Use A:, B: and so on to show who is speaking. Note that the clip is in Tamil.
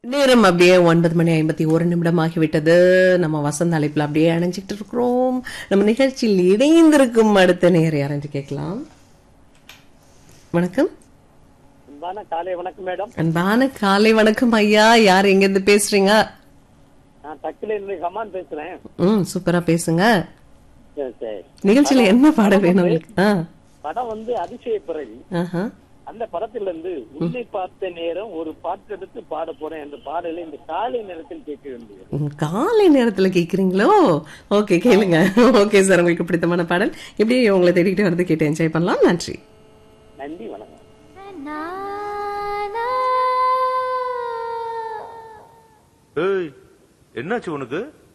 A: நேரம் அப்படியே ஒன்பது மணி ஐம்பத்தி ஒரு நிமிடம் ஆகிவிட்டது நம்ம வசந்த அழைப்புல அப்படியே அணைஞ்சிட்டு இருக்கிறோம் நம்ம நிகழ்ச்சியில் இணைந்திருக்கும் அடுத்த நேர் யாரென்று கேட்கலாம் வணக்கம்
B: அன்பான காலை வணக்கம் மேடம்
A: அன்பான காலை வணக்கம் ஐயா யார் எங்க இருந்து பேசுறீங்க
B: நான் டக்குல இருந்து கமான் பேசுறேன்
A: ம் சூப்பரா பேசுங்க
B: சரி, சரி
A: நிகழ்ச்சியில என்ன பாடல் வேணும் உங்களுக்கு ஆ
B: படம் வந்து அதிசய பிறவி
A: ஆஹா.
B: அந்த படத்துல இருந்து உன்னை பார்த்த நேரம் ஒரு பாட்டு எடுத்து பாட போறேன் என்ற பாடலை இந்த காலை நேரத்தில் கேட்க வேண்டியது
A: ம், காலை நேரத்துல கேக்குறீங்களோ ஓகே கேளுங்க ஓகே சார் உங்களுக்கு பிடித்தமான பாடல் இப்படி உங்களை தேடிக்கிட்டு வந்து கேட்டு என்ஜாய் பண்ணலாம் நன்றி
B: நன்றி வணக்கம்
C: ஏய் என்னாச்சு உனக்கு